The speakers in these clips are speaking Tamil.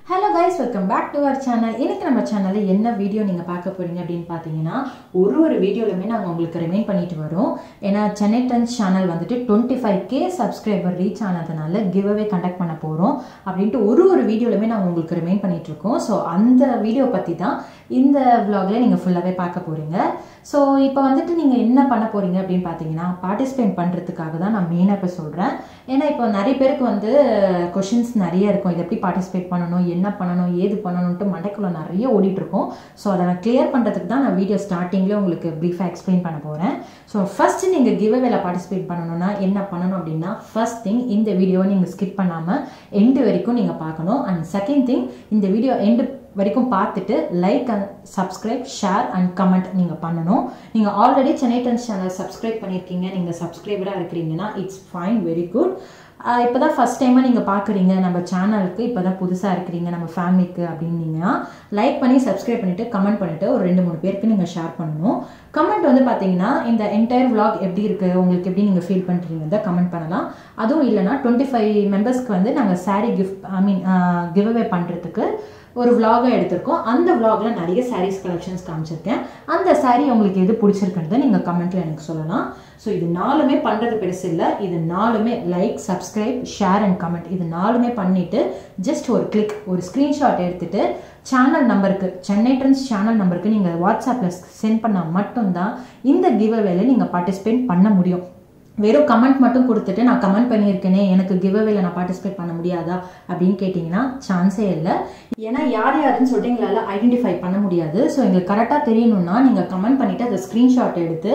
hello guys welcome back to our channel இன்னைக்கு நம்ம சேனலில் என்ன வீடியோ நீங்கள் பார்க்க போறீங்க அப்படின்னு பார்த்தீங்கன்னா ஒரு ஒரு வீடியோலுமே நாங்கள் உங்களுக்கு ரிமைன் பண்ணிட்டு வரோம் ஏன்னா சென்னை டன்ஸ் சேனல் வந்துட்டு twenty five K subscriber reach ஆனதுனால கிவ் அவே கண்டக்ட் பண்ண போகிறோம் அப்படின்ட்டு ஒரு ஒரு வீடியோலுமே நாங்கள் உங்களுக்கு ரிமைன் பண்ணிட்டு இருக்கோம் ஸோ அந்த வீடியோ பற்றி தான் இந்த vlogல நீங்கள் ஃபுல்லாகவே பார்க்க போகிறீங்க ஸோ இப்போ வந்துட்டு நீங்கள் என்ன பண்ண போகிறீங்க அப்படின்னு பார்த்தீங்கன்னா பார்ட்டிசிபேட் பண்ணுறதுக்காக தான் நான் மெயினாக இப்போ சொல்கிறேன் ஏன்னா இப்போ நிறைய பேருக்கு வந்து கொஷின்ஸ் நிறைய இருக்கும் இது எப்படி பார்ட்டிசிபேட் பண்ணணும் என்ன பண்ணணும் ஏது பண்ணணும்ட்டு மண்டைக்குள்ள நிறைய ஓடிட்டு இருக்கும் ஸோ அதை நான் கிளியர் பண்ணுறதுக்கு தான் நான் வீடியோ ஸ்டார்டிங்கில் உங்களுக்கு ப்ரீஃபாக எக்ஸ்பிளைன் பண்ண போகிறேன் ஸோ ஃபர்ஸ்ட் நீங்கள் கிவ் அவேல பார்ட்டிசிபேட் பண்ணணும்னா என்ன பண்ணணும் அப்படின்னா ஃபர்ஸ்ட் திங் இந்த வீடியோவை நீங்கள் ஸ்கிப் பண்ணாமல் எண்டு வரைக்கும் நீங்கள் பார்க்கணும் அண்ட் செகண்ட் திங் இந்த வீடியோ எண்டு வரைக்கும் பார்த்துட்டு like and subscribe share and comment நீங்கள் பண்ணணும் நீங்கள் already Chennai Trends channel subscribe பண்ணியிருக்கீங்க நீங்கள் சப்ஸ்கிரைபராக இருக்கிறீங்கன்னா இட்ஸ் ஃபைன் வெரி குட் இப்போ தான் ஃபஸ்ட் டைமாக நீங்கள் பார்க்குறீங்க நம்ம சேனலுக்கு இப்போ தான் புதுசாக இருக்கிறீங்க நம்ம ஃபேமிலிக்கு அப்படின்னீங்கன்னா லைக் பண்ணி சப்ஸ்கிரைப் பண்ணிவிட்டு கமெண்ட் பண்ணிவிட்டு ஒரு ரெண்டு மூணு பேருக்கு நீங்கள் ஷேர் பண்ணணும் கமெண்ட் வந்து பார்த்தீங்கன்னா இந்த என்டையர் vlog எப்படி இருக்குது உங்களுக்கு எப்படி நீங்கள் ஃபீல் பண்ணுறீங்க கமெண்ட் பண்ணலாம் அதுவும் இல்லைனா டுவெண்ட்டி ஃபைவ் மெம்பர்ஸ்க்கு வந்து நாங்கள் saree gift I mean give away பண்ணுறதுக்கு ஒரு vlog-அ எடுத்திருக்கோம் அந்த vlog-ல நிறைய sarees கலெக்ஷன்ஸ் காமிச்சிருக்கேன் அந்த saree உங்களுக்கு எது பிடிச்சிருக்குன்றதை நீங்கள் கமெண்ட்ல எனக்கு சொல்லலாம் ஸோ இது நாலுமே பண்ணுறது பெருசு இல்லை இது நாலுமே like subscribe share and comment இது நாலுமே பண்ணிட்டு ஜஸ்ட் ஒரு கிளிக் ஒரு ஸ்க்ரீன்ஷாட் எடுத்துட்டு சேனல் நம்பருக்கு சென்னை ட்ரெண்ட்ஸ் சேனல் நம்பருக்கு நீங்கள் வாட்ஸ்அப்பில் சென்ட் பண்ணால் மட்டும்தான் இந்த கிவ் அவேல நீங்கள் பார்ட்டிசிபேட் பண்ண முடியும் வெறும் கமெண்ட் மட்டும் கொடுத்துட்டு நான் கமெண்ட் பண்ணியிருக்கேனே எனக்கு கிவ் அவேல நான் பார்ட்டிசிபேட் பண்ண முடியாதா அப்படின்னு கேட்டிங்கன்னா சான்ஸே இல்லை ஏன்னா யார் யாருன்னு சொல்லிட்டு எங்களால் ஐடென்டிஃபை பண்ண முடியாது ஸோ எங்களுக்கு கரெக்டாக தெரியணும்னா நீங்கள் கமெண்ட் பண்ணிவிட்டு அதை ஸ்க்ரீன்ஷாட் எடுத்து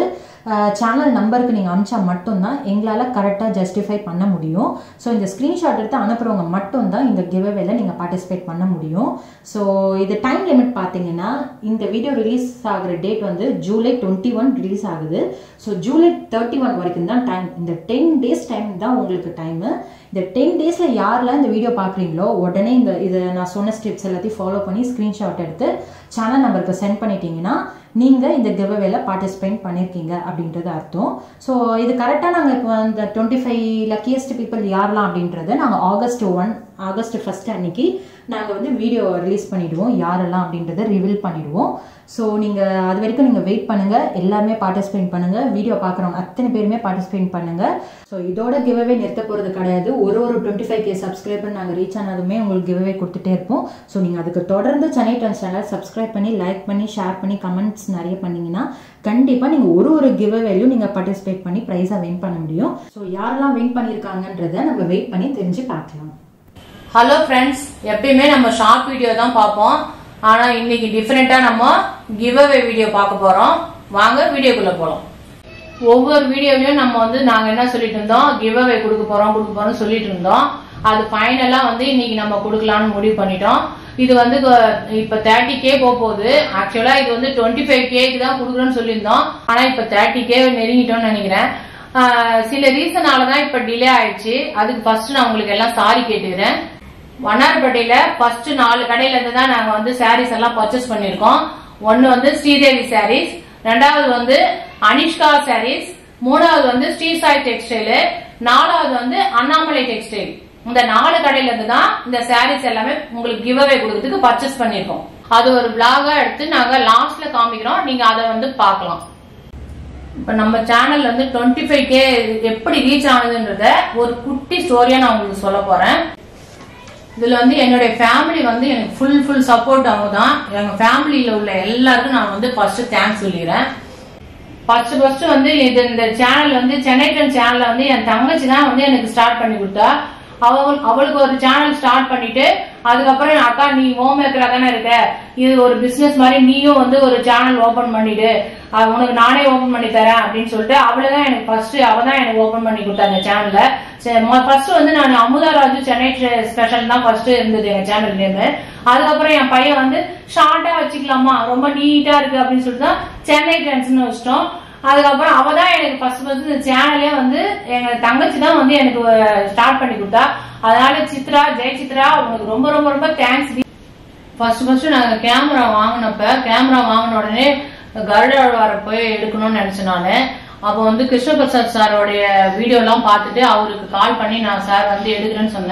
சேனல் நம்பருக்கு நீங்கள் அனுப்பிச்சா மட்டும்தான் எங்களால் கரெக்டாக ஜஸ்டிஃபை பண்ண முடியும் ஸோ இந்த ஸ்க்ரீன்ஷாட் எடுத்து அனுப்புகிறவங்க மட்டும்தான் இந்த கிவ் அவேல நீங்கள் பார்ட்டிசிபேட் பண்ண முடியும் ஸோ இது டைம் லிமிட் பார்த்தீங்கன்னா இந்த வீடியோ ரிலீஸ் ஆகிற டேட் வந்து ஜூலை டுவெண்ட்டி ஒன் ரிலீஸ் ஆகுது ஸோ ஜூலை தேர்ட்டி ஒன் வரைக்கும் தான் டைம் இந்த டென் டேஸ் டைம் தான் உங்களுக்கு டைமு இந்த டென் டேஸில் யாரெல்லாம் இந்த வீடியோ பார்க்குறீங்களோ உடனே இந்த இதை நான் சொன்ன ஸ்டெப்ஸ் எல்லாத்தையும் ஃபாலோ பண்ணி ஸ்க்ரீன்ஷாட் எடுத்து சேனல் நம்பருக்கு சென்ட் பண்ணிட்டீங்கன்னா நீங்கள் இந்த கிவ்அவேல பார்ட்டிசிபேட் பண்ணியிருக்கீங்க அப்படின்றது அர்த்தம் ஸோ இது கரெக்டாக நாங்கள் இப்போ இந்த டுவெண்ட்டி ஃபைவ் லக்கியஸ்ட் பீப்புள் யாரெல்லாம் அப்படின்றத நாங்கள் ஆகஸ்ட் ஒன் ஆகஸ்ட் ஃபர்ஸ்ட் அன்னைக்கு நாங்கள் வந்து வீடியோ ரிலீஸ் பண்ணிடுவோம் யாரெல்லாம் அப்படின்றத ரிவீல் பண்ணிடுவோம் ஸோ நீங்கள் அது வரைக்கும் நீங்கள் வெயிட் பண்ணுங்கள் எல்லாமே பார்ட்டிசிபேட் பண்ணுங்கள் வீடியோ பார்க்குறவங்க அத்தனை பேருமே பார்ட்டிசிபேட் பண்ணுங்கள் ஸோ இதோட கிவ்அவே நிறுத்த போகிறது கிடையாது ஒரு ஒரு டுவெண்ட்டி ஃபைவ் கே சப்ஸ்கிரைபர் நாங்கள் ரீச் ஆனதுமே உங்களுக்கு கிவ்அவே கொடுத்துட்டே இருப்போம் ஸோ நீங்கள் அதுக்கு தொடர்ந்து சென்னை ட்ரெண்ட்ஸ் சேனல் சப்ஸ்கிரைப் பண்ணி லைக் பண்ணி ஷேர் பண்ணி கமெண்ட்ஸ் நிறைய பண்ணீங்கன்னா கண்டிப்பாக நீங்கள் ஒரு ஒரு கிவ்அவேலையும் நீங்கள் பார்ட்டிசிபேட் பண்ணி ப்ரைஸாக வின் பண்ண முடியும் ஸோ யாரெல்லாம் வின் பண்ணியிருக்காங்கன்றதை நம்ம வெயிட் பண்ணி தெரிஞ்சு பார்க்கலாம் ஹலோ ஃப்ரெண்ட்ஸ் எப்பயுமே நம்ம ஷார்ட் வீடியோ தான் பார்ப்போம் ஆனா இன்னைக்கு டிஃப்ரெண்டா நம்ம கிவ் அவே வீடியோ பார்க்க போறோம் வாங்க வீடியோக்குள்ள போலாம் ஒவ்வொரு வீடியோலயும் நம்ம வந்து நாங்க என்ன சொல்லிட்டு இருந்தோம் கிவ் அவே கொடுக்க போறோம் கொடுக்க போறோம் சொல்லிட்டு இருந்தோம் அது ஃபைனலா வந்து இன்னைக்கு நம்ம கொடுக்கலாம்னு முடிவு பண்ணிட்டோம் இது வந்து கொ- இப்ப தேர்ட்டி கே போக போகுது ஆக்சுவலா இது வந்து டுவெண்ட்டி ஃபைவ் கேக்கு தான் கொடுக்குறோம்னு சொல்லியிருந்தோம் ஆனா இப்ப தேர்ட்டி கே நெருங்கிட்டோம்னு நினைக்கிறேன் ஆஹ் சில ரீசனால தான் இப்ப டிலே ஆயிடுச்சு அதுக்கு ஃபர்ஸ்ட் நான் உங்களுக்கு எல்லாம் சாரி கேட்டுக்கிறேன் வண்ணார்பேட்டையில ஃபர்ஸ்ட் நாலு கடையில இருந்து தான் நாங்க வந்து சாரீஸ் எல்லாம் பர்ச்சேஸ் பண்ணிருக்கோம் ஒன்னு வந்து ஸ்ரீதேவி சாரீஸ் ரெண்டாவது வந்து அனிஷ்கா சாரீஸ் மூணாவது வந்து ஸ்ரீ சாய் டெக்ஸ்டைல் நாலாவது வந்து அண்ணாமலை டெக்ஸ்டைல் இந்த நாலு கடையில இருந்து தான் இந்த சாரீஸ் எல்லாமே உங்களுக்கு கிவ் அவே கொடுக்கறதுக்கு பர்ச்சேஸ் பண்ணிருக்கோம் அது ஒரு பிளாகா எடுத்து நாங்க லாஸ்ட்ல காமிக்கிறோம் நீங்க அதை வந்து பார்க்கலாம் இப்ப நம்ம சேனல்ல வந்து டுவெண்ட்டி ஃபைவ் கே எப்படி ரீச் ஆனதுன்றத ஒரு குட்டி ஸ்டோரியா நான் உங்களுக்கு சொல்ல போறேன் இதுல வந்து என்னுடைய ஃபேமிலி வந்து எனக்கு ஃபுல் ஃபுல் சப்போர்ட் அவங்க தான் எங்க ஃபேமிலியில உள்ள எல்லாருக்கும் நான் வந்து ஃபர்ஸ்ட் தேங்க்ஸ் சொல்லிடுறேன் ஃபர்ஸ்ட் ஃபர்ஸ்ட் வந்து இது இந்த சேனல் வந்து சென்னை டென் சேனல்ல வந்து என் தங்கச்சி தான் வந்து எனக்கு ஸ்டார்ட் பண்ணி கொடுத்தா அவள் அவளுக்கு ஒரு சேனல் ஸ்டார்ட் பண்ணிட்டு அதுக்கப்புறம் என் அக்கா நீ ஹோம் மேக்கரா தானே இருக்க இது ஒரு பிசினஸ் மாதிரி நீயும் வந்து ஒரு சேனல் ஓபன் பண்ணிடு அது உனக்கு நானே ஓபன் பண்ணி தரேன் அப்படின்னு சொல்லிட்டு அவளை தான் எனக்கு ஃபர்ஸ்ட் அவ தான் எனக்கு ஓபன் பண்ணி கொடுத்தா அந்த சேனல்ல ஃபர்ஸ்ட் வந்து நான் அமுதாராஜு சென்னை ஸ்பெஷல் தான் ஃபர்ஸ்ட் இருந்தது எங்க சேனல் நேம் அதுக்கப்புறம் என் பையன் வந்து ஷார்ட்டா வச்சுக்கலாமா ரொம்ப நீட்டா இருக்கு அப்படின்னு சொல்லிட்டு தான் சென்னை ட்ரெண்ட்ஸ்னு வச்சிட்டோம் அதுக்கப்புறம் அவ தான் எனக்கு ஃபர்ஸ்ட் ஃபர்ஸ்ட் இந்த சேனலே வந்து எங்க தங்கச்சி தான் வந்து எனக்கு ஸ்டார்ட் பண்ணி கொடுத்தா அதனால சித்ரா ஜெய சித்ரா உனக்கு ரொம்ப ரொம்ப ரொம்ப தேங்க்ஸ் ஃபர்ஸ்ட் ஃபர்ஸ்ட் நாங்க கேமரா வாங்கினப்ப கேமரா வாங்கின உடனே கருடாழ்வாரை போய் எடுக்கணும்னு நினைச்சேன் நானு அப்போ வந்து கிருஷ்ணபிரசாத் சாரோடைய வீடியோ எல்லாம் பார்த்துட்டு அவருக்கு கால் பண்ணி நான் சார் வந்து எடுக்கிறேன்னு சொன்னேன்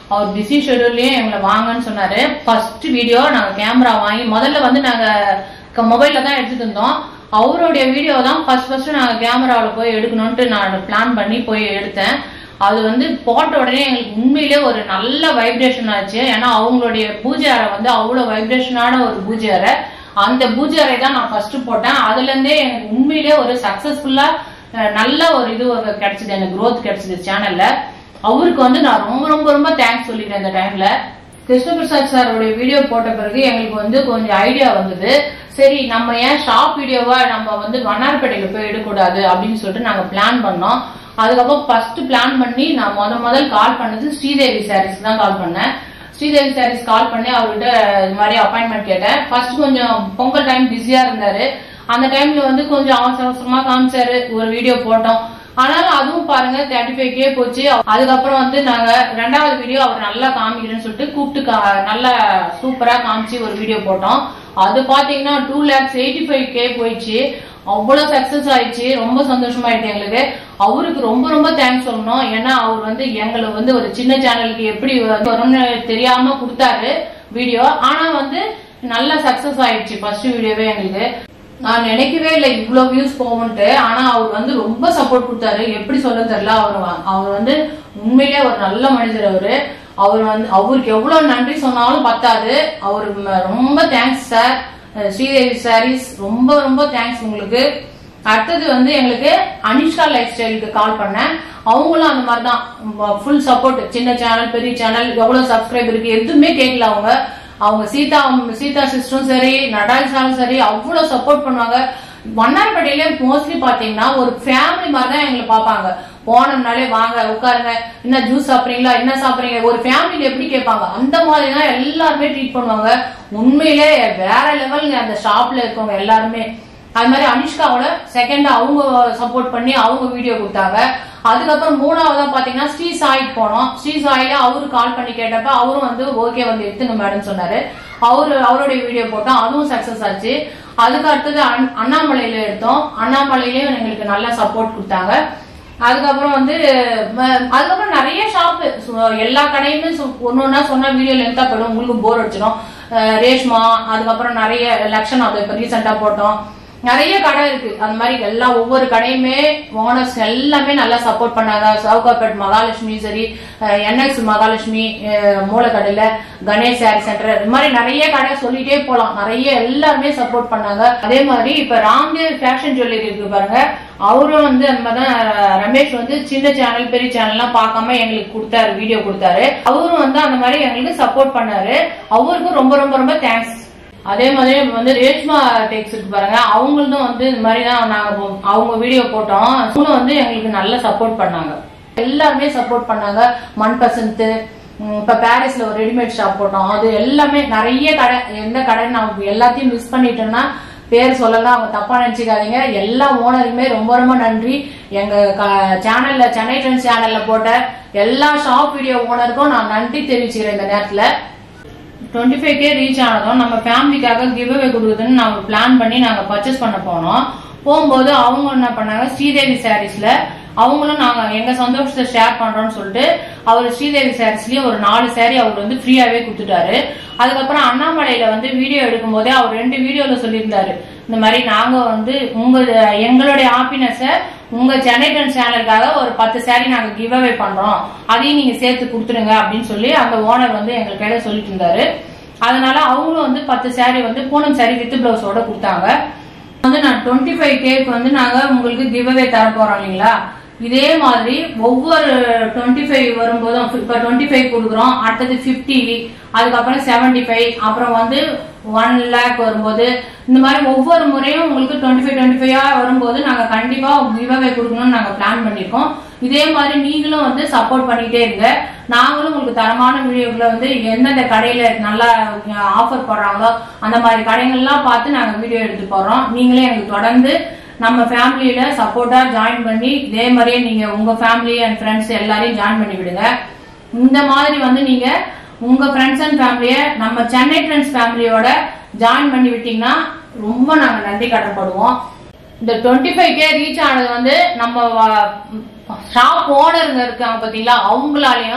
அவர் பிஸி ஷெடியூல்லயே எங்களை வாங்கன்னு சொன்னாரு ஃபர்ஸ்ட் வீடியோ நாங்க கேமரா வாங்கி முதல்ல வந்து நாங்க மொபைல்ல தான் எடுத்துட்டு இருந்தோம் அவருடைய வீடியோ தான் ஃபர்ஸ்ட் ஃபர்ஸ்ட் நாங்க கேமராவில் போய் எடுக்கணும்ட்டு நான் பிளான் பண்ணி போய் எடுத்தேன் அது வந்து போட்ட உடனே எங்களுக்கு உண்மையிலே ஒரு நல்ல வைப்ரேஷன் ஆச்சு ஏன்னா அவங்களுடைய பூஜை அறை வந்து அவ்வளவு வைப்ரேஷனான ஒரு பூஜை அறை அந்த பூஜை அறை தான் நான் ஃபர்ஸ்ட் போட்டேன் அதுல இருந்தே எனக்கு உண்மையிலே ஒரு சக்சஸ்ஃபுல்லா நல்ல ஒரு இது ஒரு கிடைச்சது எனக்கு growth கிடைச்சது சேனல்ல அவருக்கு வந்து நான் ரொம்ப ரொம்ப ரொம்ப தேங்க்ஸ் சொல்லிக்கிறேன் இந்த டைம்ல கிருஷ்ணபிரசாத் சாரோடைய வீடியோ போட்ட பிறகு எங்களுக்கு வந்து கொஞ்சம் ஐடியா வந்தது சரி நம்ம ஏன் ஷாப் வீடியோவா நம்ம வந்து வண்ணார்பேட்டையில போய் எடுக்கக்கூடாது அப்படின்னு சொல்லிட்டு நாங்க பிளான் பண்ணோம் அதுக்கப்புறம் ஃபர்ஸ்ட் பிளான் பண்ணி நான் முத முதல் கால் பண்ணது ஸ்ரீதேவி சாரீஸ் தான் கால் பண்ணேன் ஸ்ரீதேவி சாரீஸ் கால் பண்ணி அவர்கிட்ட இது மாதிரி அப்பாயின்மெண்ட் கேட்டேன் ஃபர்ஸ்ட் கொஞ்சம் பொங்கல் டைம் பிஸியா இருந்தாரு அந்த டைம்ல வந்து கொஞ்சம் அவசர அவசரமா காமிச்சாரு ஒரு வீடியோ போட்டோம் ஆனாலும் அதுவும் பாருங்க தேர்ட்டி ஃபைவ் கே போச்சு அதுக்கப்புறம் வந்து நாங்க ரெண்டாவது வீடியோ அவர் நல்லா காமிக்கிறேன்னு சொல்லிட்டு கூப்பிட்டு கா- நல்லா சூப்பரா காமிச்சு ஒரு வீடியோ போட்டோம் அது பாத்தீங்கன்னா two lakhs eighty five K போயிடுச்சு அவ்வளவு சக்சஸ் ஆயிடுச்சு ரொம்ப சந்தோஷமாயிட்டு எங்களுக்கு அவருக்கு ரொம்ப ரொம்ப தேங்க்ஸ் சொல்லணும் ஏன்னா அவர் வந்து எங்களுக்கு வந்து ஒரு சின்ன சேனலுக்கு எப்படி வந்து வரும்னு தெரியாம கொடுத்தாரு வீடியோ ஆனா வந்து நல்ல சக்சஸ் ஆயிடுச்சு ஃபர்ஸ்ட் வீடியோவே எங்களுக்கு நான் நினைக்கவே இல்லை இவ்வளவு வியூஸ் போகும்ட்டு ஆனா அவர் வந்து ரொம்ப சப்போர்ட் கொடுத்தாரு எப்படி சொல்ல தெரியல அவர் வ- அவர் வந்து உண்மையிலே ஒரு நல்ல மனிதர் அவரு அவர் வந்து அவருக்கு எவ்வளவு நன்றி சொன்னாலும் பத்தாது அவரு ம- ரொம்ப தேங்க்ஸ் சார் ஸ்ரீதேவி சாரீஸ் ரொம்ப ரொம்ப தேங்க்ஸ் உங்களுக்கு அடுத்தது வந்து எங்களுக்கு அனிஷ்கா லைஃப் ஸ்டைலுக்கு கால் பண்ணேன் அவங்களும் அந்த மாதிரி தான் ஃபுல் சப்போர்ட் சின்ன சேனல் பெரிய சேனல் எவ்வளவு சப்ஸ்கிரைபர் இருக்கு எதுவுமே கேட்கல அவங்க அவங்க சீதா சீதா சிஸ்டரும் சரி நடால் சாரும் சரி அவ்வளவு சப்போர்ட் பண்ணுவாங்க வண்ணாரப்பேட்டையில மோஸ்ட்லி பாத்தீங்கன்னா ஒரு ஃபேமிலி மாதிரி தான் எங்களை பார்ப்பாங்க போனோம்னாலே வாங்க உட்காருங்க என்ன ஜூஸ் சாப்பிடுறீங்களா என்ன சாப்பிடுறீங்க ஒரு ஃபேமிலியில எப்படி கேட்பாங்க அந்த மாதிரி தான் எல்லாருமே ட்ரீட் பண்ணுவாங்க உண்மையிலே வேற லெவலுங்க அந்த ஷாப்ல இருக்கவங்க எல்லாருமே அது மாதிரி அனிஷ்காவோட செகண்ட் அவங்க சப்போர்ட் பண்ணி அவங்க வீடியோ கொடுத்தாங்க அதுக்கப்புறம் மூணாவதா பாத்தீங்கன்னா ஸ்ரீ சாய்க்கு போனோம் ஸ்ரீ சாயில அவரு கால் பண்ணி கேட்டப்ப அவரும் வந்து ஓகே வந்து எடுத்துங்க மேடம் சொன்னாரு அவரு அவருடைய வீடியோ போட்டோம் அதுவும் சக்சஸ் ஆச்சு அதுக்கு அடுத்தது அண்ண- அண்ணாமலையில எடுத்தோம் அண்ணாமலையிலயும் எங்களுக்கு நல்ல சப்போர்ட் கொடுத்தாங்க அதுக்கப்புறம் வந்து ம- அதுக்கப்புறம் நிறைய ஷாப் எல்லா கடையுமே ஒன்னு ஒன்னா சொன்னா வீடியோ லென்த்தா போயிடும் உங்களுக்கு போர் அடிச்சிடும் அஹ் ரேஷ்மா அதுக்கப்புறம் நிறைய லக்ஷன் அது இப்ப ரீசெண்டா போட்டோம் நிறைய கடை இருக்கு அந்த மாதிரி எல்லா ஒவ்வொரு கடையுமே ஓனர்ஸ் எல்லாமே நல்லா சப்போர்ட் பண்ணாங்க சவுகாப்பேட் மகாலட்சுமி சரி என்எக்ஸ் மகாலட்சுமி அஹ் மூலக்கடையில கணேஷ் சாரி சென்டர் இது மாதிரி நிறைய கடை சொல்லிட்டே போலாம் நிறைய எல்லாருமே சப்போர்ட் பண்ணாங்க அதே மாதிரி இப்ப ராம்தேவ் ஃபேஷன் ஜுவல்லரி இருக்கு பாருங்க அவரும் வந்து அந்த மாதிரி தான் ரமேஷ் வந்து சின்ன சேனல் பெரிய சேனல்லாம் பார்க்காம எங்களுக்கு கொடுத்தாரு வீடியோ கொடுத்தாரு அவரும் வந்து அந்த மாதிரி எங்களுக்கு சப்போர்ட் பண்ணாரு அவருக்கும் ரொம்ப ரொம்ப ரொம்ப தேங்க்ஸ் அதே மாதிரி இப்ப வந்து ரேஷ்மா டெக்ஸ் இருக்கு பாருங்க அவங்களும் வந்து இந்த மாதிரி தான் நாங்க போ- அவங்க வீடியோ போட்டோம் அவங்களும் வந்து எங்களுக்கு நல்ல சப்போர்ட் பண்ணாங்க எல்லாருமே சப்போர்ட் பண்ணாங்க மண் பசந்த் இப்ப பாரிஸ்ல ஒரு ரெடிமேட் ஷாப் போட்டோம் அது எல்லாமே நிறைய கடை எந்த கடை நான் எல்லாத்தையும் மிஸ் பண்ணிட்டேன்னா பேர் சொல்லலாம் அவங்க தப்பா நினைச்சுக்காதீங்க எல்லா ஓனருக்குமே ரொம்ப ரொம்ப நன்றி எங்க சேனல்ல சென்னை ட்ரெண்ட்ஸ் சேனல்ல போட்ட எல்லா ஷாப் வீடியோ ஓனருக்கும் நான் நன்றி தெரிவிச்சுக்கிறேன் இந்த நேரத்துல டுவெண்ட்டி ஃபைவ் கே ரீச் ஆனதும் நம்ம ஃபேமிலிக்காக கிவ் அவே கொடுக்குதுன்னு நாங்க பிளான் பண்ணி நாங்க பர்ச்சேஸ் பண்ண போனோம் போகும்போது அவங்க என்ன பண்ணாங்க ஸ்ரீதேவி சாரீஸ்ல அவங்களும் நாங்க எங்க சந்தோஷத்தை ஷேர் பண்றோம்னு சொல்லிட்டு அவர் ஸ்ரீதேவி சாரீஸ்லயே ஒரு நாலு சாரி அவர் வந்து ஃப்ரீயாவே கொடுத்துட்டாரு அதுக்கப்புறம் அண்ணாமலையில வந்து வீடியோ எடுக்கும் போதே அவர் ரெண்டு வீடியோல சொல்லியிருந்தாரு இந்த மாதிரி நாங்க வந்து உங்க எங்களுடைய ஹாப்பினஸ உங்க சென்னை டன் சேனலுக்காக ஒரு பத்து சாரி நாங்க கிவ் அவே பண்றோம் அதையும் நீங்க சேர்த்து கொடுத்துருங்க அப்படின்னு சொல்லி அந்த ஓனர் வந்து எங்களுக்கு கையில சொல்லிட்டு இருந்தாரு அதனால அவங்களும் வந்து பத்து சாரி வந்து பூனம் சாரி வித் பிளவுஸோட கொடுத்தாங்க வந்து நான் டுவெண்ட்டி ஃபைவ் கேக்கு வந்து நாங்க உங்களுக்கு கிவ் அவே தர போறோம் இல்லைங்களா இதே மாதிரி ஒவ்வொரு டுவெண்ட்டி ஃபைவ் வரும்போதும் இப்ப டுவெண்ட்டி ஃபைவ் கொடுக்குறோம் அடுத்தது ஃபிஃப்டி அதுக்கப்புறம் செவன்டி ஃபைவ் அப்புறம் வந்து ஒன் லேக் வரும்போது இந்த மாதிரி ஒவ்வொரு முறையும் உங்களுக்கு டுவெண்ட்டி ஃபைவ் டுவெண்ட்டி ஃபைவ் வரும்போது நாங்க கண்டிப்பா கிவ் அவே கொடுக்கணும்னு நாங்க பிளான் பண்ணிருக்கோம் இதே மாதிரி நீங்களும் வந்து சப்போர்ட் பண்ணிட்டே இருங்க நாங்களும் உங்களுக்கு தரமான வீடியோக்களை வந்து எந்தெந்த கடையில நல்லா ஆஃபர் போடுறாங்களோ அந்த மாதிரி கடைகள்லாம் பார்த்து நாங்க வீடியோ எடுத்து போடுறோம் நீங்களே எங்களுக்கு தொடர்ந்து நம்ம ஃபேமிலியில சப்போர்ட்டா ஜாயின் பண்ணி இதே மாதிரியே நீங்க உங்க ஃபேமிலி அண்ட் ஃப்ரெண்ட்ஸ் எல்லாரையும் ஜாயின் பண்ணி விடுங்க இந்த மாதிரி வந்து நீங்க உங்க ஃப்ரெண்ட்ஸ் அண்ட் ஃபேமிலிய நம்ம சென்னை ஃப்ரெண்ட்ஸ் ஃபேமிலியோட ஜாயின் பண்ணி விட்டீங்கன்னா ரொம்ப நாங்க நன்றி கடன்படுவோம் இந்த டுவெண்ட்டி ஃபைவ் கே ரீச் ஆனது வந்து நம்ம ஷாப் ஓனருங்க இருக்காங்க பாத்தீங்களா அவங்களாலையும்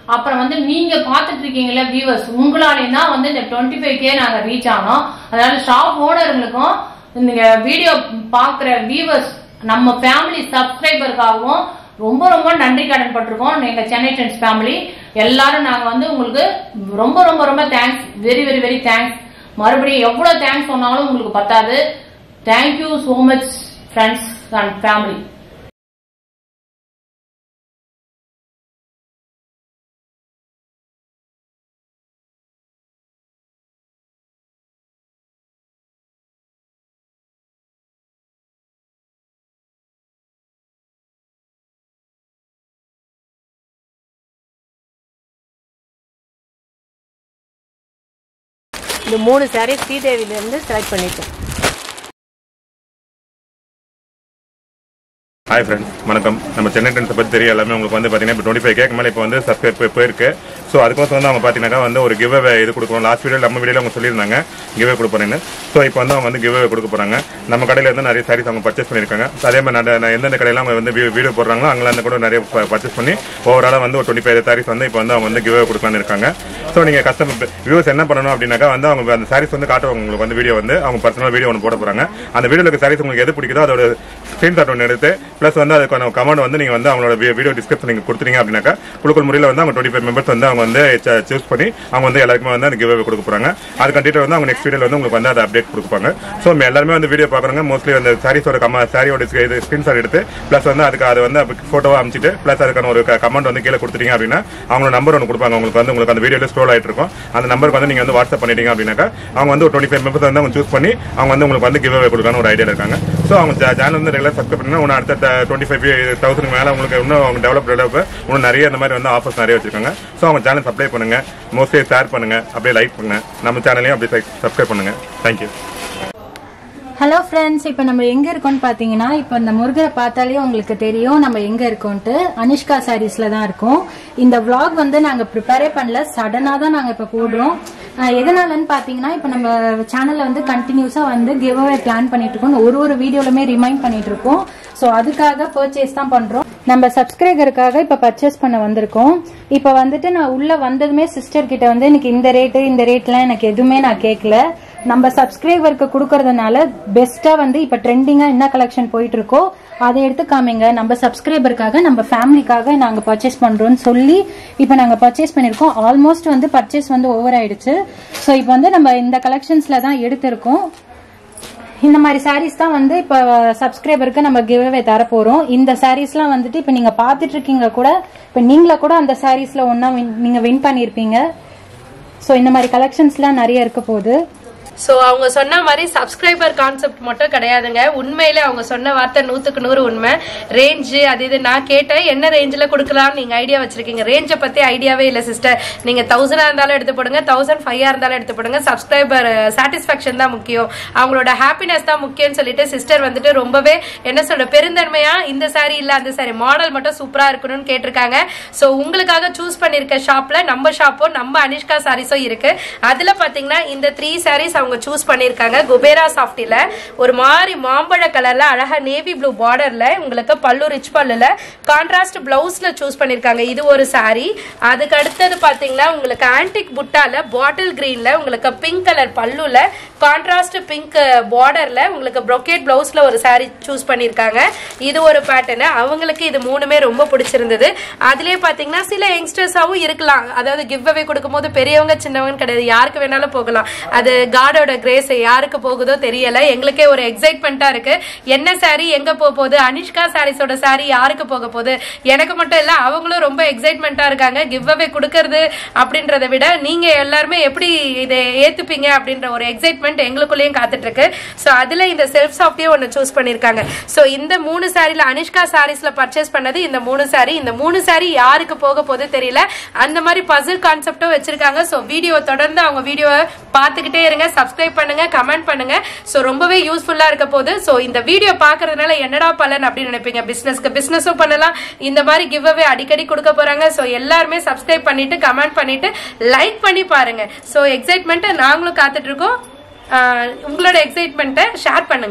அப்புறம் வந்து நீங்க பாத்துட்டு இருக்கீங்கல்ல வியூவர்ஸ் உங்களாலேயும் தான் வந்து இந்த டுவெண்ட்டி ஃபைவ் கே நாங்க ரீச் ஆனோம் அதனால ஷாப் ஓனருங்களுக்கும் இந்த வீடியோ பாக்குற வியூவர்ஸ் நம்ம ஃபேமிலி சப்ஸ்கிரைபருக்காகவும் ரொம்ப ரொம்ப நன்றி கடன் பட்டிருக்கோம் எங்க சென்னை ட்ரெண்ட்ஸ் ஃபேமிலி எல்லாரும் நாங்க வந்து உங்களுக்கு ரொம்ப ரொம்ப ரொம்ப thanks very very very thanks மறுபடியும் எவ்வளவு தேங்க்ஸ் சொன்னாலும் உங்களுக்கு பத்தாது thank you so much friends and family இந்த மூணு சாரீ ஸ்ரீதேவிலேருந்து செலக்ட் பண்ணியிருக்கேன் ஹாய் ஃப்ரெண்ட்ஸ் வணக்கம் நம்ம சென்னை ட்ரெண்ட்ஸை பற்றி தெரியும் எல்லாமே உங்களுக்கு வந்து பார்த்தீங்கன்னா இப்போ டுவெண்ட்டி ஃபைவ் கேக்கு மேலே இப்போ வந்து சப்ஸ்கிரைப் போயிருக்கு ஸோ அதுக்கோசம் வந்து அவங்க பார்த்தீங்கன்னா வந்து ஒரு கிவ் இது கொடுக்குறோம் லாஸ்ட் வீடியோ நம்ம வீடியோவில் அவங்க சொல்லியிருந்தாங்க கிவ் கொடுப்போறேன்னு ஸோ இப்போ வந்து அவங்க வந்து கிவ் கொடுக்க போகிறாங்க நம்ம கடையில் இருந்து நிறைய சாரீஸ் அவங்க பர்ச்சேஸ் பண்ணியிருக்காங்க So அதே மாதிரி நான் நான் எந்தெந்த கடையில் அவங்க வந்து வீடியோ போடுறாங்களோ அங்கெல்லாம் கூட நிறைய பர்ச்சேஸ் பண்ணி ஓவராலாக வந்து ஒரு டுவெண்ட்டி ஃபைவ் சாரீஸ் வந்து இப்போ வந்து அவங்க வந்து கிவ் கொடுக்கலான்னு இருக்காங்க ஸோ நீங்கள் கஸ்டமர் வியூஸ் என்ன பண்ணணும் அப்படின்னாக்கா வந்து அவங்க அந்த சாரீஸ் வந்து காட்டுவாங்க உங்களுக்கு வந்து வீடியோ வந்து அவங்க பர்சனல் வீடியோ ஒன்று போட போகிறாங்க அந்த வீடியோவில் இருக்க சாரீஸ் உங்களுக்கு எது பிடிக்குதோ அதோட ஸ்க்ரீன்ஷாட் ஒன்று எடுத்து ப்ளஸ் வந்து அதுக்கான கமெண்ட் வந்து நீங்கள் வந்து அவங்களோட வீடியோ டிஸ்கிரிப்ஷன் நீங்கள் கொடுத்துறீங்க அப்படின்னாக்கா குழுக்கள் முறையில் வந்து அவங்க டுவெண்ட்டி ஃபைவ் மெம்பர்ஸ் வந்து அவங்க வந்து சூஸ் பண்ணி அவங்க வந்து எல்லாருக்குமே வந்து அந்த கிவ் கொடுக்க போகிறாங்க அது கண்டிப்பாக வந்து அவங்க நெக்ஸ்ட் வீடியோவில் வந்து உங்களுக்கு வந்து அதை அப்டேட் கொடுப்பாங்க ஸோ எல்லாருமே வந்து வீடியோ பார்க்குறாங்க மோஸ்ட்லி அந்த சாரீஸோட கம சாரியோட இது ஸ்க்ரீன்ஷாட் எடுத்து ப்ளஸ் வந்து அதுக்கு அது வந்து ஃபோட்டோவாக அமிச்சிட்டு ப்ளஸ் அதுக்கான ஒரு கமெண்ட் வந்து கீழே கொடுத்துட்டீங்க அப்படின்னா அவங்களோட நம்பர் ஒன்று கொடுப்பாங்க உங்களுக்கு வந்து உங்களுக்கு அந்த வீடியோவில் ஸ்க்ரோல் ஆகிட்டு இருக்கும் அந்த நம்பருக்கு வந்து நீங்கள் வந்து வாட்ஸ்அப் பண்ணிட்டீங்க அப்படின்னாக்கா அவங்க வந்து ஒரு டுவெண்ட்டி ஃபைவ் மெம்பர்ஸ் வந்து அவங்க சூஸ் பண்ணி அவங்க வந்து உங்களுக்கு வந்து கிவ் கொடுக்கணும் ஒரு ஐடியா இருக்காங்க ஸோ அவங்க சேனல் வந்து ரெகுலர் சப்ஸ்கிரைப் பண்ணி இன்னும் அடுத்த டுவெண்ட்டி ஃபைவ் தௌசண்ட் மேலே உங்களுக்கு இன்னும் அவங்க டெவலப் டெவலப் இன்னும் நிறைய இந்த மாதிரி வந்து ஆஃபர்ஸ் நிறைய வச்சிருக்காங்க ஸோ அவங்க சேனல் சப்ளை பண்ணுங்க மோஸ்ட்லி ஷேர் பண்ணுங்க அப்படியே லைக் பண்ணுங்க நம்ம சேனலையும் அப்படியே சப்ஸ்கிரைப் பண்ணுங்க தேங்க்யூ ஹலோ ஃப்ரெண்ட்ஸ் இப்போ நம்ம எங்க இருக்கோம்னு பாத்தீங்கன்னா இப்போ இந்த முருகரை பார்த்தாலே உங்களுக்கு தெரியும் நம்ம எங்க இருக்கோம்ட்டு அனிஷ்கா சாரீஸ்ல தான் இருக்கோம் இந்த vlog வந்து நாங்க ப்ரிப்பேரே பண்ணல சடனா தான் நாங்க இப்போ போடுறோம் அஹ் எதனாலன்னு பாத்தீங்கன்னா இப்போ நம்ம சேனல்ல வந்து கண்டினியூஸா வந்து கிவ் அவே பிளான் பண்ணிட்டு இருக்கோம் ஒரு ஒரு வீடியோலுமே ரிமைண்ட் பண்ணிட்டு இருக்கோம் ஸோ அதுக்காக பர்ச்சேஸ் தான் பண்றோம் நம்ம சப்ஸ்கிரைபருக்காக இப்போ பர்ச்சேஸ் பண்ண வந்திருக்கோம் இப்போ வந்துட்டு நான் உள்ள வந்ததுமே சிஸ்டர் கிட்ட வந்து எனக்கு இந்த ரேட்டு இந்த ரேட்லாம் எனக்கு எதுவுமே நான் கேட்கல நம்ம சப்ஸ்கிரைபருக்கு கொடுக்கறதுனால பெஸ்டா வந்து இப்ப ட்ரெண்டிங்கா என்ன கலெக்ஷன் போயிட்டு இருக்கோ அதை எடுத்து காமிங்க நம்ம சப்ஸ்கிரைபருக்காக நம்ம ஃபேமிலிக்காக நாங்க பர்ச்சேஸ் பண்றோம்னு சொல்லி இப்ப நாங்க பர்ச்சேஸ் பண்ணிருக்கோம் ஆல்மோஸ்ட் வந்து பர்ச்சேஸ் வந்து ஓவர் ஆயிடுச்சு ஸோ இப்போ வந்து நம்ம இந்த கலெக்ஷன்ஸ்ல தான் எடுத்திருக்கோம் இந்த மாதிரி சாரீஸ் தான் வந்து இப்போ சப்ஸ்கிரைபருக்கு நம்ம கிவ்அவே தர போறோம் இந்த சாரீஸ்லாம் வந்துட்டு இப்போ நீங்க பார்த்துட்டு இருக்கீங்க கூட இப்போ நீங்கள கூட அந்த சாரீஸ்ல ஒன்னா நீங்க வின் பண்ணியிருப்பீங்க ஸோ இந்த மாதிரி கலெக்ஷன்ஸ்லாம் நிறைய இருக்க போகுது ஸோ அவங்க சொன்ன மாதிரி சப்ஸ்கிரைபர் கான்செப்ட் மட்டும் கிடையாதுங்க உண்மையிலே அவங்க சொன்ன வார்த்தை நூற்றுக்கு நூறு உண்மை ரேஞ்சு அது இது நான் கேட்டேன் என்ன ரேஞ்சில் கொடுக்கலாம்னு நீங்கள் ஐடியா வச்சிருக்கீங்க ரேஞ்சை பற்றி ஐடியாவே இல்லை சிஸ்டர் நீங்கள் தௌசண்டாக இருந்தாலும் எடுத்து போடுங்க தௌசண்ட் ஃபைவாக இருந்தாலும் எடுத்து போடுங்க சப்ஸ்கிரைபர் சாட்டிஸ்ஃபேக்ஷன் தான் முக்கியம் அவங்களோட ஹாப்பினஸ் தான் முக்கியம்னு சொல்லிட்டு சிஸ்டர் வந்துட்டு ரொம்பவே என்ன சொல்ற பெருந்தன்மையா இந்த சாரி இல்லை அந்த சாரி மாடல் மட்டும் சூப்பராக இருக்கணும்னு கேட்டிருக்காங்க ஸோ உங்களுக்காக சூஸ் பண்ணியிருக்க ஷாப்பில் நம்ம ஷாப்பும் நம்ம அனிஷ்கா சாரீஸும் இருக்கு அதில் பார்த்தீங்கன்னா இந்த த்ரீ சாரீஸ் அவங்க சூஸ் பண்ணியிருக்காங்க குபேரா சாஃப்டில ஒரு மாதிரி மாம்பழ கலர்ல அழகா நேவி ப்ளூ பார்டர்ல உங்களுக்கு பல்லு ரிச் பல்லுல கான்ட்ராஸ்ட் பிளவுஸ்ல சூஸ் பண்ணியிருக்காங்க இது ஒரு saree அதுக்கு அடுத்தது பாத்தீங்கன்னா உங்களுக்கு ஆன்டிக் புட்டால பாட்டில் கிரீன்ல உங்களுக்கு பிங்க் கலர் பல்லுல கான்ட்ராஸ்ட் பிங்க் பார்டர்ல உங்களுக்கு ப்ரொக்கேட் பிளவுஸ்ல ஒரு saree சூஸ் பண்ணியிருக்காங்க இது ஒரு பேட்டர்னு அவங்களுக்கு இது மூணுமே ரொம்ப பிடிச்சிருந்தது அதுலயே பாத்தீங்கன்னா சில யங்ஸ்டர்ஸாவும் இருக்கலாம் அதாவது கிவ் அவே கொடுக்கும்போது பெரியவங்க சின்னவங்க கிடையாது யாருக்கு வேணாலும் போகலாம் அது காடோட கிரேஸ் யாருக்கு போகுதோ தெரியல எங்களுக்கே ஒரு எக்ஸைட்மெண்ட்டா இருக்கு என்ன saree எங்க போக போகுது அனிஷ்கா சாரீஸோட saree யாருக்கு போக போகுது எனக்கு மட்டும் இல்ல அவங்களும் ரொம்ப எக்ஸைட்மெண்ட்டா இருக்காங்க கிவ் அவே கொடுக்கறது அப்படின்றத விட நீங்க எல்லாருமே எப்படி இதை ஏத்துப்பீங்க அப்படின்ற ஒரு எக்ஸைட்மெண்ட் எங்களுக்குள்ளேயும் காத்துட்டு இருக்கு ஸோ அதுல இந்த செல்ஃப் சாஃப்டியே ஒன்று சூஸ் பண்ணிருக்காங்க ஸோ இந்த மூணு சாரில அனிஷ்கா சாரீஸ்ல பர்ச்சேஸ் பண்ணது இந்த மூணு சாரி இந்த மூணு சாரி யாருக்கு போக போகுது தெரியல அந்த மாதிரி பசில் கான்செப்டும் வச்சிருக்காங்க ஸோ வீடியோ தொடர்ந்து அவங்க வீடியோவை பார்த்துக்கிட்டே இருங்க சப்ஸ்கிரைப் பண்ணுங்க கமெண்ட் பண்ணுங்க ஸோ ரொம்பவே யூஸ்ஃபுல்லா இருக்க போகுது ஸோ இந்த வீடியோ பார்க்கறதுனால என்னடா பலன் அப்படின்னு நினைப்பீங்க பிசினஸ்க்கு பிசினஸும் பண்ணலாம் இந்த மாதிரி கிவ் அவே அடிக்கடி கொடுக்க போறாங்க ஸோ எல்லாருமே சப்ஸ்கிரைப் பண்ணிட்டு கமெண்ட் பண்ணிட்டு லைக் பண்ணி பாருங்க ஸோ எக்ஸைட்மெண்ட்டை நாங்களும் காத்துட்டு இருக்கோம் ஆஹ் உங்களோட எக்ஸைட்மெண்ட்டை ஷேர் பண்ணுங்க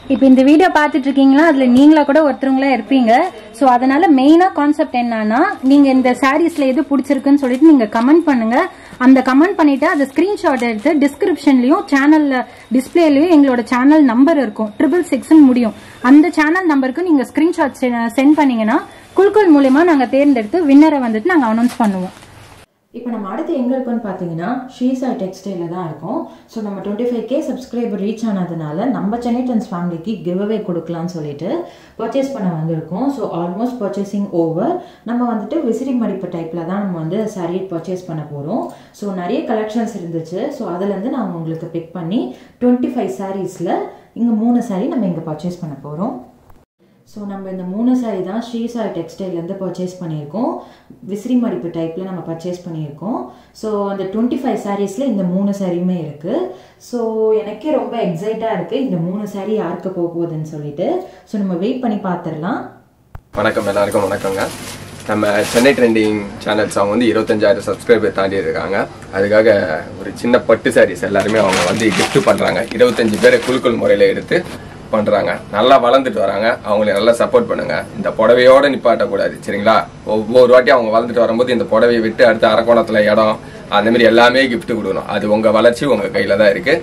இப்போ இந்த வீடியோ பார்த்துட்டு இருக்கீங்களா அதுல நீங்களா கூட ஒருத்தவங்களா இருப்பீங்க ஸோ அதனால மெயினா கான்செப்ட் என்னன்னா நீங்க இந்த சாரீஸ்ல எது பிடிச்சிருக்குன்னு சொல்லிட்டு நீங்க கமெண்ட் பண்ணுங்க அந்த கமெண்ட் பண்ணிட்டு அதை ஸ்கிரீன்ஷாட் எடுத்து டிஸ்கிரிப்ஷன்லயும் சேனல்ல டிஸ்பிளேலயும் எங்களோட சேனல் நம்பர் இருக்கும் ட்ரிபிள் சிக்ஸ் முடியும் அந்த சேனல் நம்பருக்கு நீங்க ஸ்கிரீன்ஷாட் சென்ட் பண்ணீங்கன்னா குல்குல் மூலியமா நாங்க தேர்ந்தெடுத்து வின்னரை வந்துட்டு நாங்க அனௌன்ஸ் பண்ணுவோம் இப்போ நம்ம அடுத்து எங்கே இருக்கோம்னு பார்த்தீங்கன்னா ஷீசா டெக்ஸ்டைலில் தான் இருக்கோம் ஸோ நம்ம twenty five K subscriber reach ஆனதுனால நம்ம சென்னை டென்ஸ் ஃபேமிலிக்கு கிவ் அவே கொடுக்கலாம்னு சொல்லிட்டு பர்ச்சேஸ் பண்ண வந்திருக்கோம் ஸோ ஆல்மோஸ்ட் பர்ச்சேசிங் ஓவர் நம்ம வந்துட்டு விசிறி மடிப்பு டைப்பில் தான் நம்ம வந்து saree பர்ச்சேஸ் பண்ண போகிறோம் ஸோ நிறைய கலெக்ஷன்ஸ் இருந்துச்சு ஸோ அதுலேருந்து நான் உங்களுக்கு பிக் பண்ணி டுவெண்ட்டி ஃபைவ் சாரீஸில் இங்கே மூணு saree நம்ம இங்கே பர்ச்சேஸ் பண்ண போகிறோம் ஸோ நம்ம இந்த மூணு சாரி தான் ஸ்ரீசா டெக்ஸ்டைல்லேருந்து பர்ச்சேஸ் பண்ணியிருக்கோம் விசிறி மடிப்பு டைப்பில் நம்ம பர்ச்சேஸ் பண்ணியிருக்கோம் ஸோ அந்த டுவெண்ட்டி ஃபைவ் சாரீஸில் இந்த மூணு சாரியுமே இருக்குது ஸோ எனக்கே ரொம்ப எக்ஸைட்டாக இருக்குது இந்த மூணு சாரி யாருக்கு போக போகுதுன்னு சொல்லிட்டு ஸோ நம்ம வெயிட் பண்ணி பார்த்துடலாம் வணக்கம் எல்லாருக்கும் வணக்கங்க நம்ம சென்னை ட்ரெண்டிங் சேனல்ஸ் அவங்க வந்து இருபத்தஞ்சாயிரம் சப்ஸ்கிரைபர் தாண்டி இருக்காங்க அதுக்காக ஒரு சின்ன பட்டு சாரீஸ் எல்லாருமே அவங்க வந்து gift பண்றாங்க இருபத்தஞ்சு பேரை குழுக்கள் முறையில எடுத்து பண்றாங்க நல்லா வளர்ந்துட்டு வராங்க அவங்களை நல்லா சப்போர்ட் பண்ணுங்க இந்த புடவையோட நிப்பாட்டக்கூடாது சரிங்களா ஒவ்வொரு வாட்டி அவங்க வளர்ந்துட்டு வரும்போது இந்த புடவையை விட்டு அடுத்த அரக்கோணத்துல இடம் அந்த மாதிரி எல்லாமே gift கொடுக்கணும் அது உங்க வளர்ச்சி உங்க கையில தான் இருக்கு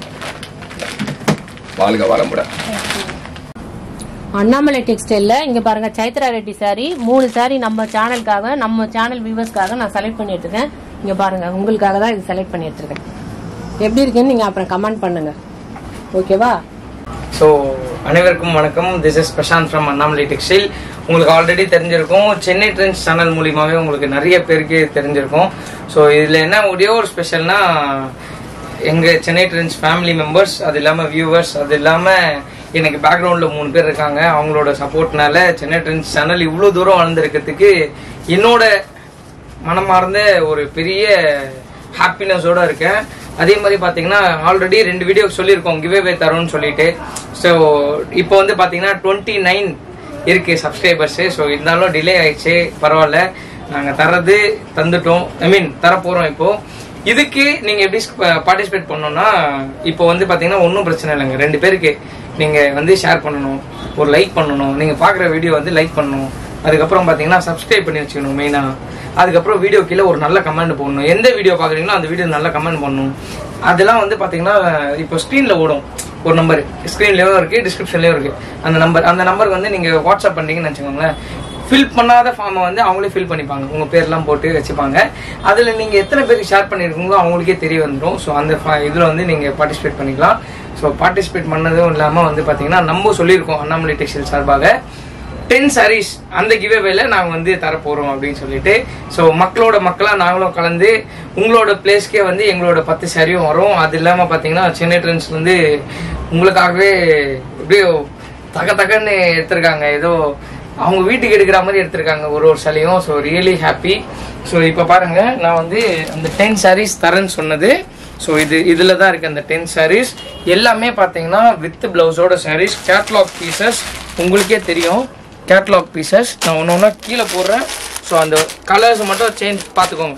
வாழ்க வளமுடன் அண்ணாமலை டெக்ஸ்டைல்ல இங்க பாருங்க சைத்ரா ரெட்டி சாரி மூணு சாரி நம்ம சேனலுக்காக நம்ம சேனல் வியூவர்ஸ்க்காக நான் செலக்ட் பண்ணி எடுத்திருக்கேன் இங்க பாருங்க உங்களுக்காக தான் இது செலக்ட் பண்ணி எடுத்திருக்கேன் எப்படி இருக்குன்னு நீங்க அப்புறம் கமெண்ட் பண்ணுங்க ஓகேவா ஸோ அனைவருக்கும் வணக்கம் this is Prashanth from Annamalai textile உங்களுக்கு ஆல்ரெடி தெரிஞ்சிருக்கும் சென்னை ட்ரெண்ட்ஸ் சேனல் மூலியமாவே உங்களுக்கு நிறைய பேருக்கு தெரிஞ்சிருக்கும் ஸோ இதில் என்ன ஒரே ஒரு ஸ்பெஷல்னா எங்கள் சென்னை ட்ரெண்ட்ஸ் ஃபேமிலி மெம்பர்ஸ் அது இல்லாமல் வியூவர்ஸ் அது இல்லாமல் எனக்கு பேக்ரவுண்டில் மூணு பேர் இருக்காங்க அவங்களோட சப்போர்ட்னால சென்னை ட்ரெண்ட்ஸ் சேனல் இவ்வளோ தூரம் வளர்ந்துருக்கிறதுக்கு என்னோட மனமார்ந்த ஒரு பெரிய ஹாப்பினஸோட இருக்கேன் அதே மாதிரி பார்த்தீங்கன்னா ஆல்ரெடி ரெண்டு வீடியோ சொல்லியிருக்கோம் கிவ்வே தரோம்னு சொல்லிட்டு ஸோ இப்போ வந்து பார்த்தீங்கன்னா டுவெண்ட்டி நைன் இருக்கு சப்ஸ்கிரைபர்ஸு ஸோ இருந்தாலும் டிலே ஆயிடுச்சு பரவாயில்ல நாங்கள் தர்றது தந்துட்டோம் ஐ மீன் தரப்போகிறோம் இப்போ இதுக்கு நீங்கள் எப்படி பார்ட்டிசிபேட் பண்ணணும்னா இப்போ வந்து பார்த்தீங்கன்னா ஒன்றும் பிரச்சனை இல்லைங்க ரெண்டு பேருக்கு நீங்கள் வந்து ஷேர் பண்ணணும் ஒரு லைக் பண்ணணும் நீங்கள் பார்க்குற வீடியோ வந்து லைக் பண்ணணும் அதுக்கப்புறம் பார்த்தீங்கன்னா சப்ஸ்கிரைப் பண்ணி வச்சுக்கணும் மெயினாக அதுக்கப்புறம் வீடியோ கீழே ஒரு நல்ல கமெண்ட் போடணும் எந்த வீடியோ பார்க்குறீங்களோ அந்த வீடியோ நல்ல கமெண்ட் பண்ணணும் அதெல்லாம் வந்து பார்த்தீங்கன்னா இப்போ ஸ்க்ரீனில் ஓடும் ஒரு நம்பர் ஸ்க்ரீன்லேயும் இருக்குது டிஸ்கிரிப்ஷன்லேயும் இருக்குது அந்த நம்பர் அந்த நம்பருக்கு வந்து நீங்கள் வாட்ஸ்அப் பண்ணுறீங்கன்னு வச்சுக்கோங்களேன் ஃபில் பண்ணாத ஃபார்மை வந்து அவங்களே ஃபில் பண்ணிப்பாங்க உங்கள் பேர்லாம் போட்டு வச்சுப்பாங்க அதில் நீங்கள் எத்தனை பேருக்கு ஷேர் பண்ணியிருக்கீங்களோ அவங்களுக்கே தெரிய வந்துடும் ஸோ அந்த இதில் வந்து நீங்கள் பார்ட்டிசிபேட் பண்ணிக்கலாம் ஸோ பார்ட்டிசிபேட் பண்ணதும் இல்லாமல் வந்து பார்த்தீங்கன்னா நம்ம சொல்லியிருக்கோம் அண்ணாமலை டெக்ஸ்டைல் சார்பாக டென் சாரீஸ் அந்த கிவேவேல நாங்கள் வந்து தரப்போகிறோம் அப்படின்னு சொல்லிட்டு ஸோ மக்களோட மக்களாக நாங்களும் கலந்து உங்களோட பிளேஸ்க்கே வந்து எங்களோட பத்து சாரியும் வரும் அது இல்லாமல் பார்த்தீங்கன்னா சென்னை ட்ரெண்ட்ஸ் வந்து உங்களுக்காகவே எப்படியோ தக தகன்னு எடுத்திருக்காங்க ஏதோ அவங்க வீட்டுக்கு எடுக்கிற மாதிரி எடுத்திருக்காங்க ஒரு ஒரு சிலையும் ஸோ ரியலி ஹாப்பி ஸோ இப்போ பாருங்க நான் வந்து அந்த டென் சாரீஸ் தரேன்னு சொன்னது ஸோ இது இதில் தான் இருக்குது அந்த டென் சாரீஸ் எல்லாமே பார்த்தீங்கன்னா வித் பிளவுஸோட சாரீஸ் கேட்லாக் பீசஸ் உங்களுக்கே தெரியும் கேட்லாக் பீசஸ் நான் ஒன்று ஒன்றா கீழே போடுறேன் ஸோ அந்த கலர்ஸ் மட்டும் சேஞ்ச் பார்த்துக்கோங்க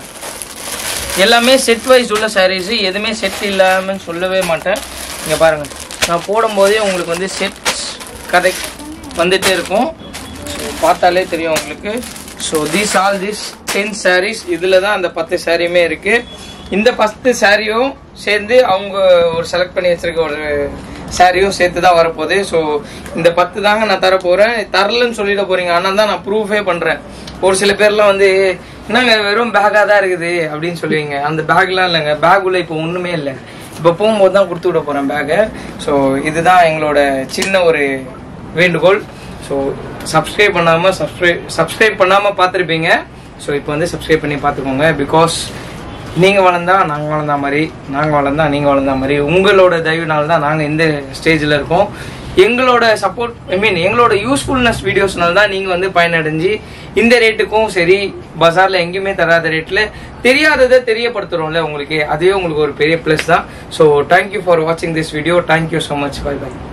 எல்லாமே செட் வைஸ் உள்ள சாரீஸ் எதுவுமே செட் இல்லாமல் சொல்லவே மாட்டேன் இங்கே பாருங்கள் நான் போடும்போதே உங்களுக்கு வந்து செட் கரெக்ட் வந்துட்டே இருக்கும் ஸோ பார்த்தாலே தெரியும் உங்களுக்கு so this all this ten saris இதில் தான் அந்த பத்து சாரியுமே இருக்குது இந்த பத்து சாரியும் சேர்ந்து அவங்க ஒரு செலக்ட் பண்ணி வச்சிருக்க ஒரு சாரியும் சேர்த்து தான் வரப்போகுது ஸோ இந்த பத்து தாங்க நான் தர போகிறேன் தரலன்னு சொல்லிட போறீங்க ஆனால் தான் நான் ப்ரூஃபே பண்ணுறேன் ஒரு சில பேர்லாம் வந்து என்னங்க வெறும் பேக்காக தான் இருக்குது அப்படின்னு சொல்லுவீங்க அந்த பேக்லாம் இல்லைங்க பேக் உள்ள இப்போ ஒன்றுமே இல்லை இப்போ போகும்போது தான் கொடுத்து விட போகிறேன் பேக்கை ஸோ இதுதான் எங்களோட சின்ன ஒரு வேண்டுகோள் ஸோ சப்ஸ்கிரைப் பண்ணாமல் சப்ஸ்கிரைப் சப்ஸ்கிரைப் பண்ணாமல் பார்த்துருப்பீங்க ஸோ இப்போ வந்து சப்ஸ்கிரைப் பண்ணி பார்த்துக்கோங்க பிகாஸ் நீங்கள் வளர்ந்தா நாங்கள் வளர்ந்தா மாதிரி நாங்கள் வளர்ந்தா நீங்கள் வளர்ந்தா மாதிரி உங்களோட தயவுனால தான் நாங்கள் இந்த ஸ்டேஜில் இருக்கோம் எங்களோட சப்போர்ட் ஐ மீன் எங்களோட யூஸ்ஃபுல்னஸ் வீடியோஸ்னால தான் நீங்கள் வந்து பயனடைஞ்சு இந்த ரேட்டுக்கும் சரி பஜாரில் எங்கேயுமே தராத ரேட்டில் தெரியாததை தெரியப்படுத்துகிறோம்ல உங்களுக்கு அதுவே உங்களுக்கு ஒரு பெரிய ப்ளஸ் தான் ஸோ தேங்க்யூ ஃபார் வாட்சிங் this video thank you so much bye by